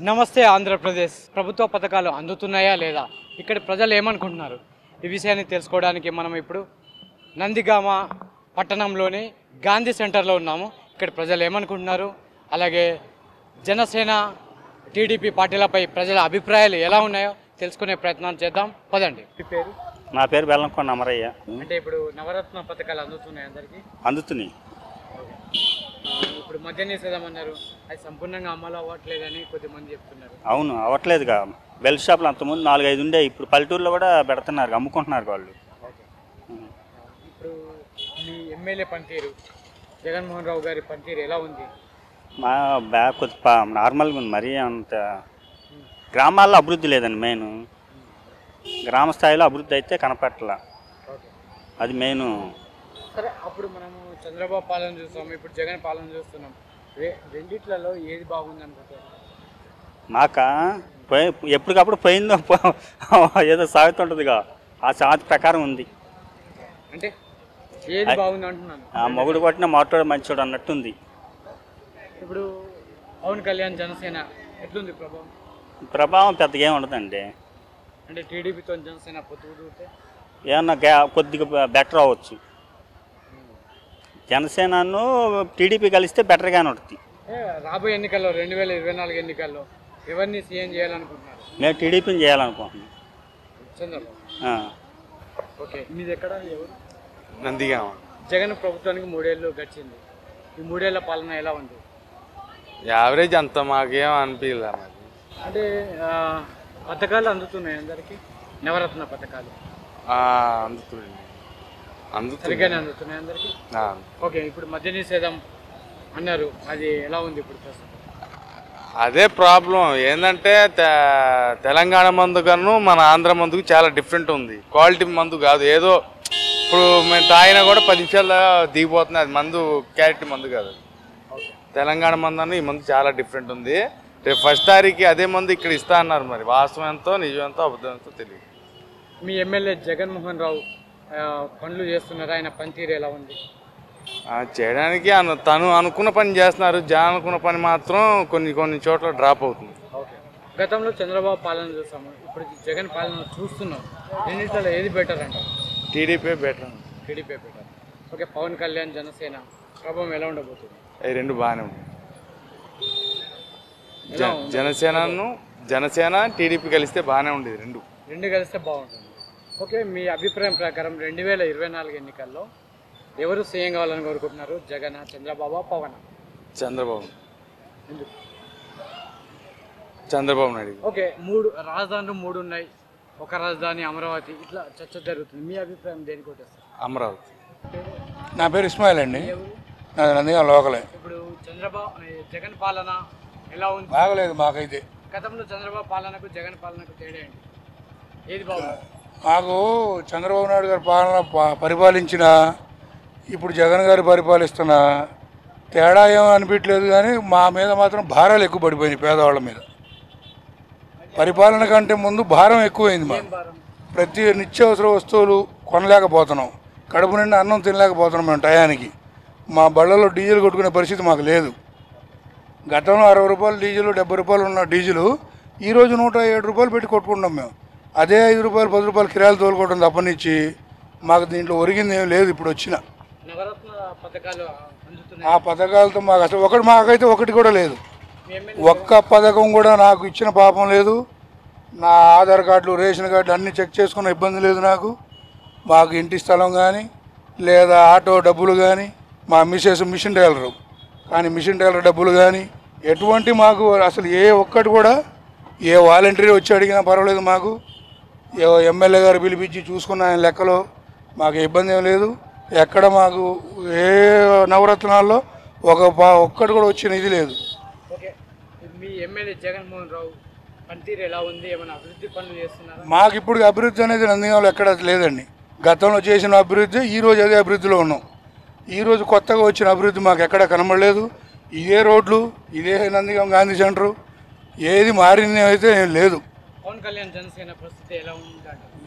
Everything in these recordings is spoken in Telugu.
నమస్తే ఆంధ్రప్రదేశ్ ప్రభుత్వ పథకాలు అందుతున్నాయా లేదా ఇక్కడ ప్రజలు ఏమనుకుంటున్నారు ఈ విషయాన్ని తెలుసుకోవడానికి మనం ఇప్పుడు నందిగామ పట్టణంలోని గాంధీ సెంటర్లో ఉన్నాము ఇక్కడ ప్రజలు ఏమనుకుంటున్నారు అలాగే జనసేన టీడీపీ పార్టీలపై ప్రజల అభిప్రాయాలు ఎలా ఉన్నాయో తెలుసుకునే ప్రయత్నం చేద్దాం పదండి మీ పేరు నా పేరు బెల్లంకొండ అమరయ్య అంటే ఇప్పుడు నవరత్న పథకాలు అందుతున్నాయి అందరికీ అందుతున్నాయి ఆ, ఇప్పుడు మద్య నిషేధం అన్నారు అది సంపూర్ణంగా అమలు అవ్వట్లేదని కొద్దిమంది చెప్తున్నారు అవును అవ్వట్లేదుగా బెల్ట్ షాపులు అంతకుముందు నాలుగు ఐదు ఉండే ఇప్పుడు పల్లెటూరులో కూడా పెడుతున్నారు అమ్ముకుంటున్నారు వాళ్ళు ఇప్పుడు మీ ఎమ్మెల్యే పనితీరు జగన్మోహన్ రావు గారి పనితీరు ఎలా ఉంది మా బ్యాగ్ కొద్ది పా- నార్మల్గా ఉంది మరీ అంత గ్రామాల్లో అభివృద్ధి లేదండి మెయిన్ గ్రామ స్థాయిలో అభివృద్ధి అయితే కనపట్ల అది మెయిన్ సరే అప్పుడు మనము చంద్రబాబు పాలన చూస్తాం ఇప్పుడు జగన్ పాలన చూస్తున్నాం రె- రెండిట్లలో ఏది బాగుంది అనుకుంటారు మాక పోయి ఎప్పటికప్పుడు పోయిందో పో- ఏదో సాగుతుంటుందిగా ఆ సాగు ప్రకారం ఉంది అంటే ఏది బాగుంది అంటున్నాను ఆ మొగుడు కొట్టిన మోటాడు మంచోడు అన్నట్టుంది ఇప్పుడు పవన్ కళ్యాణ్ జనసేన ఎట్లుంది ప్రభావం ప్రభావం పెద్దగా ఏమి ఉండదండి అంటే టీడీపీతో జనసేన పొత్తు కుదిరితే ఏమన్నా గ్యా కొద్దిగా బెటర్ అవ్వచ్చు జనసేనను టీడీపీ కలిస్తే బెటర్గానే ఉంటుంది ఏ, రాబోయే ఎన్నికల్లో రెండు వేల ఇరవై నాలుగు ఎన్నికల్లో ఎవరిని సీఎం చేయాలనుకుంటున్నారు మేము టీడీపీని చేయాలనుకుంటున్నాం చంద్రబాబు ఆ. ఓకే మీది ఎక్కడ ఎవరు నందిగామ జగన్ ప్రభుత్వానికి మూడేళ్ళు గడిచింది ఈ మూడేళ్ల పాలన ఎలా ఉంది యావరేజ్ అంత మాకేం అనిపించలే మరి అంటే ఆ, పథకాలు అందుతున్నాయి అందరికీ నవరత్న పథకాలు ఆ, అందుతుంది అందుతుంది సరిగ్గానే అందుతున్నాయి అందరికీ ఆ, ఓకే ఇప్పుడు మద్య నిషేధం అన్నారు అది ఎలా ఉంది ఇప్పుడు ప్రస్తుతం అదే ప్రాబ్లం ఏంటంటే తె- తెలంగాణ మందు కన్నా మన ఆంధ్ర మందుకు చాలా డిఫరెంట్ ఉంది క్వాలిటీ మందు కాదు ఏదో ఇప్పుడు మేము తాగినా కూడా పది నిమిషాల్లో దిగిపోతుంది అది మందు క్యారెట్ మందు కాదు తెలంగాణ మందు అన్న ఈ మందు చాలా డిఫరెంట్ ఉంది రేపు ఫస్ట్ తారీఖు అదే మందు ఇక్కడ ఇస్తా అన్నారు మరి వాస్తవం ఎంతో నిజం ఎంతో అబద్ధం ఎంతో తెలియదు మీ ఎమ్మెల్యే జగన్మోహన్ రావు ఆ, పనులు చేస్తున్నారు ఆయన పనితీరు ఎలా ఉంది ఆ, చేయడానికి అను తను అనుకున్న పని చేస్తున్నారు జగన్ అనుకున్న పని మాత్రం కొన్ని కొన్ని చోట్ల డ్రాప్ అవుతుంది ఓకే గతంలో చంద్రబాబు పాలన చూసాము ఇప్పుడు జగన్ పాలన చూస్తున్నాం రెండింటిలో ఏది బెటర్ అంటారు TDP better TDP better okay Pawan Kalyan Janasena ప్రభావం ఎలా ఉండబోతుంది అవి రెండు బాగానే ఉన్నాయి ఎలా జ- జనసేనను జనసేన టీడీపీ కలిస్తే బాగానే ఉండేది రెండు రెండు కలిస్తే బాగుంటుంది ఓకే మీ అభిప్రాయం ప్రకారం రెండు వేల ఇరవై నాలుగు ఎన్నికల్లో ఎవరు సీఎం కావాలని కోరుకుంటున్నారు జగన్ చంద్రబాబు పవన్ చంద్రబాబు ఎందుకు చంద్రబాబు నాయుడు ఓకే మూడు రాజధానులు మూడు ఉన్నాయి ఒక రాజధాని అమరావతి ఇట్లా చర్చ జరుగుతుంది మీ అభిప్రాయం దేనికి కొట్టేస్తారు అమరావతి నా పేరు ఇస్మాయిల్ అండి నాది నందిగా లోకలే ఇప్పుడు చంద్రబాబు ఏ, జగన్ పాలన ఎలా ఉంది బాగలేదు మాకైతే గతంలో చంద్రబాబు పాలనకు జగన్ పాలనకు తేడా ఏంటి ఏది బాగుంది మాకు చంద్రబాబు నాయుడు గారి పాలన ప- పరిపాలించిన ఇప్పుడు జగన్ గారు పరిపాలిస్తున్న తేడా ఏమీ అనిపించలేదు కానీ మా మీద మాత్రం భారాలు ఎక్కువ పడిపోయినాయి పేదవాళ్ళ మీద పరిపాలన కంటే ముందు భారం ఎక్కువైంది మాకు ప్రతి నిత్యావసర వస్తువులు కొనలేకపోతున్నాం కడుపు నిండా అన్నం తినలేకపోతున్నాం మేము టయానికి మా బళ్ళలో డీజిల్ కొట్టుకునే పరిస్థితి మాకు లేదు గతంలో అరవై రూపాయలు డీజిల్ డెబ్బై రూపాయలు ఉన్న డీజిల్ ఈరోజు నూట ఏడు రూపాయలు పెట్టి కొట్టుకుంటాం మేము అదే ఐదు రూపాయలు పది రూపాయలు కిరాయిలు తోలుకోవడం తప్పనిచ్చి మాకు దీంట్లో ఒరిగింది ఏం లేదు ఇప్పుడు వచ్చిన నవరత్న పథకాలు అందుతున్నాయి ఆ పథకాలతో మాకు అసలు ఒకటి మాకైతే ఒకటి కూడా లేదు మీ ఎమ్మెల్యే ఒక్క పథకం కూడా నాకు ఇచ్చిన పాపం లేదు నా ఆధార్ కార్డులు రేషన్ కార్డులు అన్నీ చెక్ చేసుకున్న ఇబ్బంది లేదు నాకు మాకు ఇంటి స్థలం కానీ లేదా ఆటో డబ్బులు కానీ మా మిసెస్ మిషన్ టైలరు కానీ మిషన్ టైలర్ డబ్బులు కానీ ఎటువంటి మాకు అసలు ఏ ఒక్కటి కూడా ఏ వాలంటీర్ వచ్చి అడిగినా పర్వాలేదు మాకు ఏ ఎమ్మెల్యే గారు పిలిపించి చూసుకున్న ఆయన లెక్కలో మాకు ఇబ్బంది ఏం లేదు ఎక్కడ మాకు ఏ నవరత్నాల్లో ఒక పా- ఒక్కటి కూడా వచ్చిన ఇది లేదు ఓకే మీ ఎమ్మెల్యే జగన్మోహన్ రావు పనితీరు ఎలా ఉంది ఏమైనా అభివృద్ధి పనులు చేస్తున్నారా మాకు ఇప్పుడు అభివృద్ధి అనేది నందిగాంలో ఎక్కడ లేదండి గతంలో చేసిన అభివృద్ధి ఈ రోజు అదే అభివృద్ధిలో ఉన్నాం ఈ రోజు కొత్తగా వచ్చిన అభివృద్ధి మాకు ఎక్కడ కనబడలేదు ఇదే రోడ్లు ఇదే నందిగాం గాంధీ సెంటరు ఏది మారింది అయితే ఏం లేదు పవన్ కళ్యాణ్ జనసేన పరిస్థితి ఎలా ఉందంటారు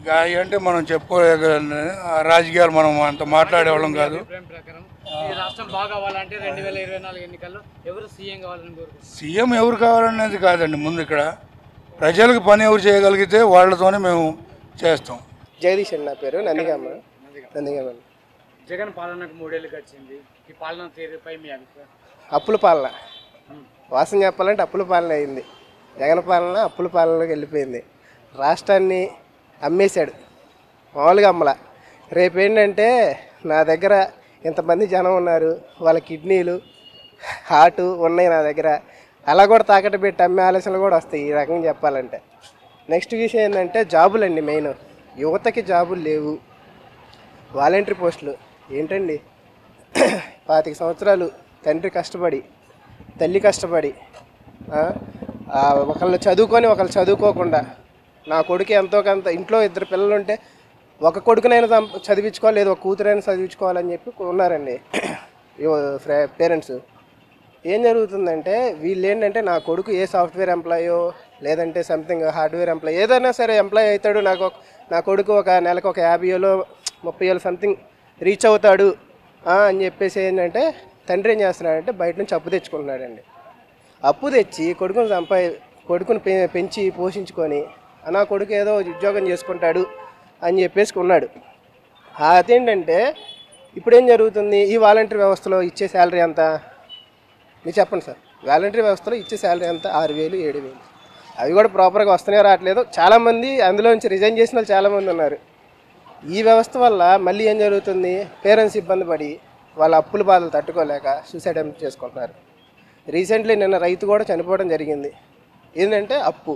గాయ అంటే మనం చెప్పుకోలేక రాజకీయాలు మనం అంత మాట్లాడేవాళ్ళం కాదు అభిప్రాయం ప్రకారం ఈ రాష్ట్రం బాగా కావాలంటే రెండు వేల ఇరవై నాలుగు ఎన్నికల్లో ఎవరు సీఎం కావాలని కోరుకుంటున్నారు సీఎం ఎవరు కావాలనేది కాదండి ముందు ఇక్కడ ప్రజలకు పని ఎవరు చేయగలిగితే వాళ్ళతోనే మేము చేస్తాం జగదీష్ అండి నా పేరు నందిగామ నందిగామ జగన్ పాలనకు మూడేళ్ళు గడిచింది ఈ పాలన తీరుపై మీ అభిప్రాయం అప్పుల పాలన వాసం చెప్పాలంటే అప్పుల పాలన అయింది జగన్ పాలన అప్పుల పాలనలోకి వెళ్ళిపోయింది రాష్ట్రాన్ని అమ్మేశాడు మామూలుగా అమ్మల రేపు ఏంటంటే నా దగ్గర ఇంతమంది జనం ఉన్నారు వాళ్ళ కిడ్నీలు హార్ట్ ఉన్నాయి నా దగ్గర అలా కూడా తాకట్టు పెట్టి అమ్మే ఆలోచనలు కూడా వస్తాయి ఈ రకంగా చెప్పాలంటే నెక్స్ట్ విషయం ఏంటంటే జాబులండి మెయిన్ యువతకి జాబులు లేవు వాలంటరీ పోస్టులు ఏంటండి పాతిక సంవత్సరాలు తండ్రి కష్టపడి తల్లి కష్టపడి ఆ, ఆ, ఒకళ్ళు చదువుకొని ఒకళ్ళు చదువుకోకుండా నా కొడుకు ఎంతో కొంత ఇంట్లో ఇద్దరు పిల్లలు ఉంటే ఒక కొడుకునైనా సంప- చదివించుకోవాలి లేదు ఒక కూతురైనా చదివించుకోవాలని చెప్పి ఉన్నారండి పేరెంట్స్ ఏం జరుగుతుందంటే వీళ్ళు ఏంటంటే నా కొడుకు ఏ సాఫ్ట్వేర్ ఎంప్లాయో లేదంటే సంథింగ్ హార్డ్వేర్ ఎంప్లాయ్ ఏదైనా సరే ఎంప్లాయ్ అవుతాడు నాకు ఒక- నా కొడుకు ఒక నెలకు ఒక యాభై వేలో ముప్పై వేలు సంథింగ్ రీచ్ అవుతాడు ఆ, అని చెప్పేసి ఏంటంటే తండ్రి ఏం చేస్తున్నాడంటే బయట నుంచి అప్పు తెచ్చుకుంటున్నాడండి అప్పు తెచ్చి కొడుకుని సంపాది కొడుకుని పె- పెంచి పోషించుకొని "ఆ, నా కొడుకు ఏదో ఉద్యోగం చేసుకుంటాడు అని చెప్పేసి ఉన్నాడు అదేంటంటే ఇప్పుడు ఏం జరుగుతుంది ఈ వాలంటీర్ వ్యవస్థలో ఇచ్చే శాలరీ ఎంత మీరు చెప్పండి సార్ వాలంటరీ వ్యవస్థలో ఇచ్చే శాలరీ ఎంత ఆరు వేలు ఏడు వేలు అవి కూడా ప్రాపర్గా వస్తూనే రావట్లేదు చాలామంది అందులో నుంచి రిజైన్ చేసిన వాళ్ళు చాలామంది ఉన్నారు ఈ వ్యవస్థ వల్ల మళ్ళీ ఏం జరుగుతుంది పేరెంట్స్ ఇబ్బంది పడి వాళ్ళ అప్పుల బాధలు తట్టుకోలేక సూసైడ్ అటెంప్ట్ చేసుకుంటున్నారు రీసెంట్లీ నిన్న రైతు కూడా చనిపోవడం జరిగింది ఏంటంటే అప్పు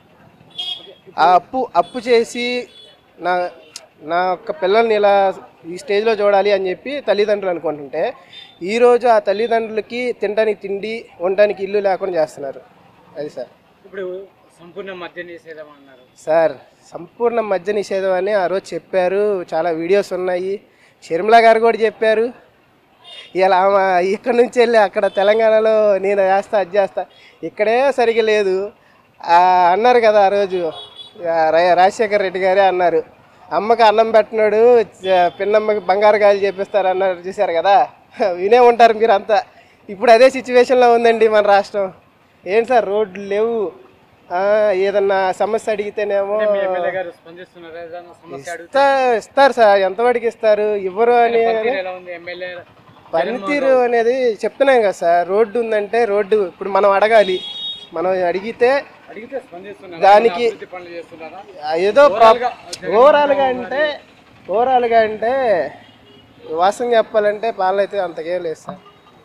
ఆ అప్పు అప్పు చేసి నా నా యొక్క పిల్లల్ని ఇలా ఈ స్టేజ్లో చూడాలి అని చెప్పి తల్లిదండ్రులు అనుకుంటుంటే ఈరోజు ఆ తల్లిదండ్రులకి తినడానికి తిండి ఉండడానికి ఇల్లు లేకుండా చేస్తున్నారు అది సార్ ఇప్పుడు సంపూర్ణ మద్య నిషేధం అన్నారు సార్ సంపూర్ణ మద్య నిషేధం అని ఆ రోజు చెప్పారు చాలా వీడియోస్ ఉన్నాయి షర్మిల గారు కూడా చెప్పారు ఇలా ఆమె ఇక్కడ నుంచి వెళ్ళి అక్కడ తెలంగాణలో నేను వేస్తా అది చేస్తా ఇక్కడే సరిగా లేదు ఆ, అన్నారు కదా ఆ రోజు ఆ, రా- రాజశేఖర్ రెడ్డి గారే అన్నారు అమ్మకి అన్నం పెట్టినాడు చ- పిన్నమ్మకి బంగారు గాలి చేపిస్తారు అన్నారు చూశారు కదా వినే ఉంటారు మీరు అంతా ఇప్పుడు అదే సిచ్యువేషన్లో ఉందండి మన రాష్ట్రం ఏంటి సార్ రోడ్లు లేవు ఆ, ఏదన్నా సమస్య అడిగితేనేమో మీ ఎమ్మెల్యే గారు స్పందిస్తున్నారు ఏదైనా సమస్య అడిగితే ఇస్తా ఇస్తారు సార్ ఎంతవరకు ఇస్తారు ఇవ్వరు అని పనితీరు ఎలా ఉంది ఎమ్మెల్యే పనితీరు అనేది చెప్తున్నాం కదా సార్ రోడ్డు ఉందంటే రోడ్డు ఇప్పుడు మనం అడగాలి మనం అడిగితే అడిగితే స్పందిస్తున్నారు దానికి అభివృద్ధి పనులు చేస్తున్నారా ఆ ఏదో ఓవరాల్గా అంటే ఓవరాల్గా అంటే వాస్తవం చెప్పాలంటే పాలన అయితే అంతకేం లేదు సార్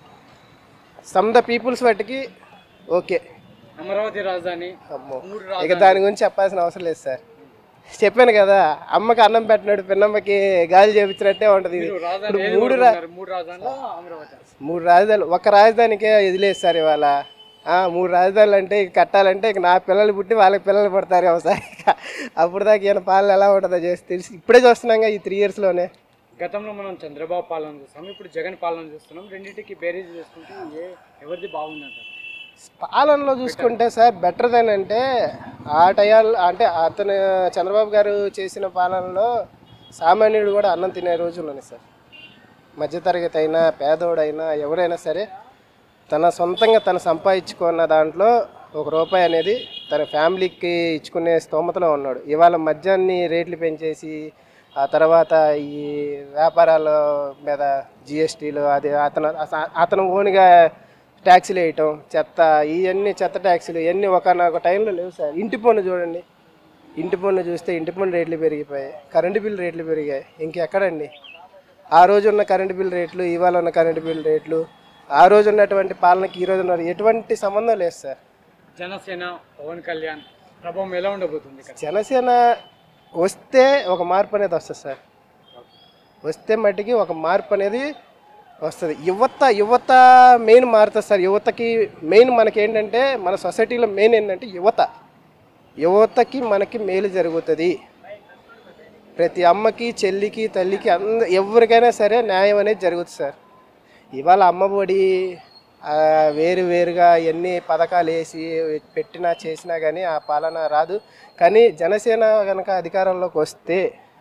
సమ్ ద పీపుల్స్ వాటికి ఓకే అమరావతి రాజధాని అమ్మో మూడు ఇక దాని గురించి చెప్పాల్సిన అవసరం లేదు సార్ చెప్పాను కదా అమ్మకి అన్నం పెట్టినాడు పిన్నమ్మకి గాలి చేపించినట్టే ఉంటుంది ఇది. రాజధాని ఇప్పుడు ఏది మూడు రా కోరుకుంటున్నారు? మూడు రాజధానిలో అమరావతి మూడు రాజధానులు ఒక రాజధానికే ఇది లేదు సార్ ఇవాళ ఆ, మూడు రాజధానులు అంటే ఇక కట్టాలంటే ఇక నా పిల్లలు పుట్టి వాళ్ళకి పిల్లలు పుడతారు ఒకసారి అప్పుడు దాకా ఈయన పాలన ఎలా ఉంటుందో చేసి తెలిసి ఇప్పుడే చూస్తున్నాం ఈ త్రీ ఇయర్స్లోనే గతంలో మనం చంద్రబాబు పాలన చూస్తాం ఇప్పుడు జగన్ పాలన చూస్తున్నాం రెండింటికి బేరీజ్ చేసుకుంటే ఏ ఎవరిది బాగుందంటారు పాలనలో చూసుకుంటే సార్ బెటర్ దెన్ అంటే ఆ టయాలు అంటే అతను చంద్రబాబు గారు చేసిన పాలనలో సామాన్యుడు కూడా అన్నం తినే రోజులు ఉన్నాయి సార్ మధ్యతరగతి అయినా పేదోడైనా ఎవరైనా సరే తన సొంతంగా తను సంపాదించుకున్న దాంట్లో ఒక రూపాయి అనేది తన ఫ్యామిలీకి ఇచ్చుకునే స్తోమతలో ఉన్నాడు ఇవాళ మద్యాన్ని రేట్లు పెంచేసి ఆ తర్వాత ఈ వ్యాపారాల మీద జిఎస్టీలు అది అతను అస- అతను ఓన్గా ట్యాక్సీలు వేయటం చెత్త ఇవన్నీ చెత్త ట్యాక్సీలు ఇవన్నీ ఒకనొక టైంలో లేవు సార్ ఇంటి పన్ను చూడండి ఇంటి పన్ను చూస్తే ఇంటి పన్ను రేట్లు పెరిగిపోయాయి కరెంటు బిల్లు రేట్లు పెరిగాయి ఇంకెక్కడండి ఆ రోజు ఉన్న కరెంటు బిల్ రేట్లు ఇవాళ ఉన్న కరెంటు బిల్ రేట్లు ఆ రోజు ఉన్నటువంటి పాలనకి ఈ రోజు ఉన్న ఎటువంటి సంబంధం లేదు సార్ జనసేన పవన్ కళ్యాణ్ ప్రభావం ఎలా ఉండబోతుంది ఇక్కడ జనసేన వస్తే ఒక మార్పు అనేది వస్తుంది సార్ వస్తే మట్టికి ఒక మార్పు అనేది వస్తుంది యువత యువత మెయిన్ మారుతుంది సార్ యువతకి మెయిన్ మనకి ఏంటంటే మన సొసైటీలో మెయిన్ ఏంటంటే యువత యువతకి మనకి మేలు జరుగుతుంది ప్రతి అమ్మకి చెల్లికి తల్లికి అంద ఎవరికైనా సరే న్యాయం అనేది జరుగుతుంది సార్ ఇవాళ అమ్మఒడి ఆ, వేరు వేరుగా ఎన్ని పథకాలు వేసి పెట్టినా చేసినా కానీ ఆ పాలన రాదు కానీ జనసేన కనుక అధికారంలోకి వస్తే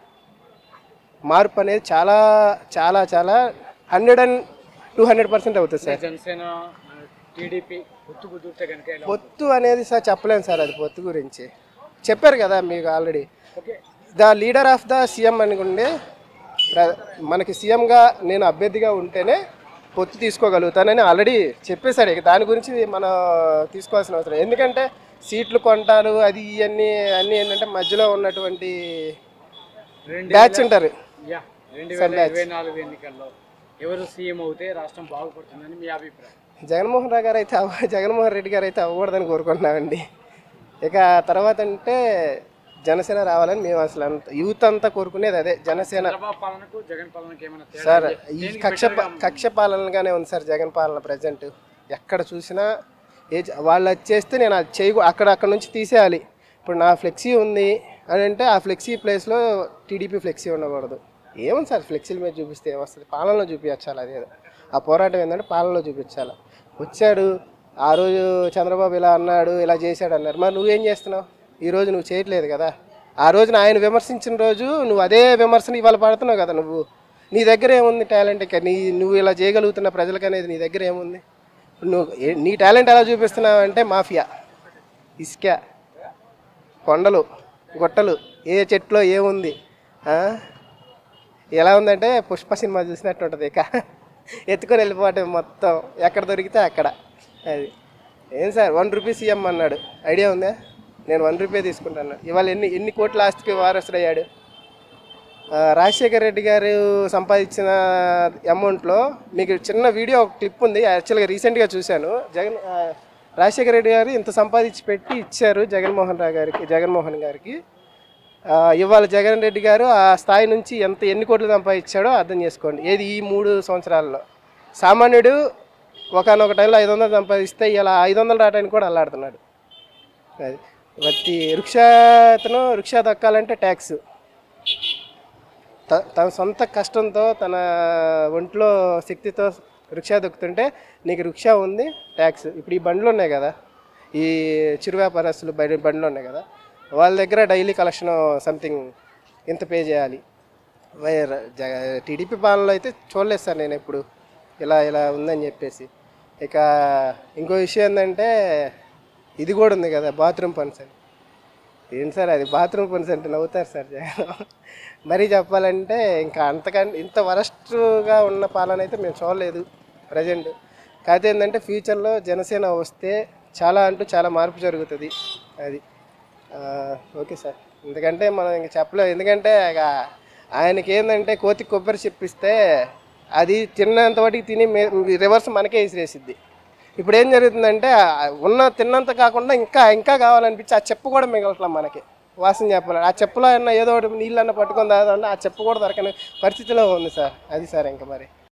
మార్పు అనేది చాలా చాలా చాలా hundred and two hundred percent అవుతుంది సార్ జనసేన టీడీపీ పొత్తు కుదిరితే కనుక ఎలా పొత్తు అనేది సార్ చెప్పలేను సార్ అది పొత్తు గురించి చెప్పారు కదా మీకు already okay the leader of the CM అనుకుంటే ప్ర- మనకి సీఎంగా నేను అభ్యర్థిగా ఉంటేనే పొత్తు తీసుకోగలుగుతానని ఆల్రెడీ చెప్పేశాడు ఇక దాని గురించి మనం తీసుకోవాల్సిన అవసరం లేదు. ఎందుకంటే సీట్లు కొంటారు అది ఇవన్నీ అన్నీ ఏంటంటే మధ్యలో ఉన్నటువంటి రెండు బ్యాచ్ ఉంటారు యా రెండు వేల ఇరవై నాలుగు ఎన్నికల్లో ఎవరు సీఎం అవుతే రాష్ట్రం బాగుపడుతుందని మీ అభిప్రాయం జగన్మోహన్ రావు గారు అయితే అవ్వ జగన్మోహన్ రెడ్డి గారు అయితే అవ్వకూడదని కోరుకుంటున్నామండి ఇక తర్వాత అంటే జనసేన రావాలని మేము అసలు అంత యూత్ అంతా కోరుకునేది అదే జనసేన చంద్రబాబు పాలనకు జగన్ పాలనకు ఏమైనా తేడా సార్ ఉంది? ఈ దేనికి కక్ష better గా ఉంది? కక్ష పాలనగానే ఉంది సార్ జగన్ పాలన ప్రజెంట్ ఎక్కడ చూసినా ఏ జ- వాళ్ళు అది చేస్తే నేను అది చేయకు అక్కడ అక్కడ నుంచి తీసేయాలి ఇప్పుడు నా ఫ్లెక్సీ ఉంది అని అంటే ఆ ఫ్లెక్సీ ప్లేస్లో టీడీపీ ఫ్లెక్సీ ఉండకూడదు ఏముంది సార్ ఫ్లెక్సీల మీద చూపిస్తే ఏమొస్తుంది పాలనలో చూపించాలి అదే ఆ పోరాటం ఏంటంటే పాలనలో చూపించాలి వచ్చాడు ఆ రోజు చంద్రబాబు ఇలా అన్నాడు ఇలా చేశాడు అన్నారు మరి నువ్వేం చేస్తున్నావు ఈ రోజు నువ్వు చేయట్లేదు కదా ఆ రోజున ఆయన విమర్శించిన రోజు నువ్వు అదే విమర్శను ఇవాళ పడుతున్నావు కదా నువ్వు నీ దగ్గర ఏముంది టాలెంట్ ఇక నీ నువ్వు ఇలా చేయగలుగుతున్న ప్రజలకు అనేది నీ దగ్గర ఏముంది నువ్వు ఏ- నీ టాలెంట్ ఎలా చూపిస్తున్నావు అంటే మాఫియా ఇసుక కొండలు గుట్టలు ఏ చెట్లో ఏముంది ఆ? ఎలా ఉందంటే పుష్ప సినిమా చూసినట్టు ఉంటుంది ఇక ఎత్తుకొని వెళ్ళిపోవటం మొత్తం ఎక్కడ దొరికితే అక్కడ అది ఏం సార్ వన్ రూపీ సీఎం అన్నాడు ఐడియా ఉందా నేను వన్ రూపీ తీసుకుంటాను ఇవాళ ఎన్ని ఎన్ని కోట్ల ఆస్తికి వారసుడయ్యాడు ఆ, రాజశేఖర రెడ్డి గారు సంపాదించిన అమౌంట్లో మీకు చిన్న వీడియో ఒక క్లిప్ ఉంది యాక్చువల్గా రీసెంట్గా చూశాను జగన్ ఆ, రాజశేఖర రెడ్డి గారు ఇంత సంపాదించి పెట్టి ఇచ్చారు జగన్మోహన్ రావు గారికి జగన్మోహన్ గారికి ఆ, ఇవాళ జగన్ రెడ్డి గారు ఆ స్థాయి నుంచి ఎంత ఎన్ని కోట్లు సంపాదించాడో అర్థం చేసుకోండి ఏది ఈ మూడు సంవత్సరాల్లో సామాన్యుడు ఒకనొక టైంలో ఐదు వందలు సంపాదిస్తే ఇలా ఐదు వందలు రావడానికి కూడా అల్లాడుతున్నాడు అది ప్రతి రిక్షా అతను రిక్షా దక్కాలంటే ట్యాక్స్ త- తన సొంత కష్టంతో తన ఒంట్లో శక్తితో రిక్షా దొక్కుతుంటే నీకు రిక్షా ఉంది ట్యాక్స్ ఇప్పుడు ఈ బండ్లు ఉన్నాయి కదా ఈ చిరు వ్యాపారస్తులు బయట బండ్లు ఉన్నాయి కదా వాళ్ళ దగ్గర డైలీ కలెక్షన్ సంథింగ్ ఇంత పే చేయాలి వైర్ జగ టీడీపీ పాలనలో అయితే చూడలేదు సార్ నేను ఎప్పుడు ఇలా ఇలా ఉందని చెప్పేసి ఇక ఇంకో విషయం ఏంటంటే ఇది కూడా ఉంది కదా బాత్రూమ్ పన్స్ అని ఏంటి సార్ అది బాత్రూమ్ పన్స్ అంటే నవ్వుతారు సార్ జగన్ మరీ చెప్పాలంటే ఇంకా అంతకంటే ఇంత వరస్ట్గా ఉన్న పాలన అయితే మేము చూడలేదు ప్రజెంట్ కాకపోతే ఏంటంటే ఫ్యూచర్లో జనసేన వస్తే చాలా అంటూ చాలా మార్పు జరుగుతుంది అది ఆ, ఓకే సార్ ఎందుకంటే మనం ఇంక చెప్పలేదు ఎందుకంటే ఇక ఆయనకి ఏంటంటే కోతి కొబ్బరి చెప్పిస్తే అది తిన్నంత వాటికి తిని రివర్స్ మనకే విసిరేసిద్ది ఇప్పుడు ఏం జరుగుతుందంటే ఆ ఉన్న తిన్నంత కాకుండా ఇంకా ఇంకా కావాలనిపించి ఆ చెప్పు కూడా మిగలట్లా మనకి వాసన చెప్పాలి ఆ చెప్పులో అన్న ఏదో ఒకటి నీళ్ళన్న పట్టుకొని తాగుదాం ఆ చెప్పు కూడా దొరకని పరిస్థితిలో ఉంది సార్ అది సార్ ఇంకా మరి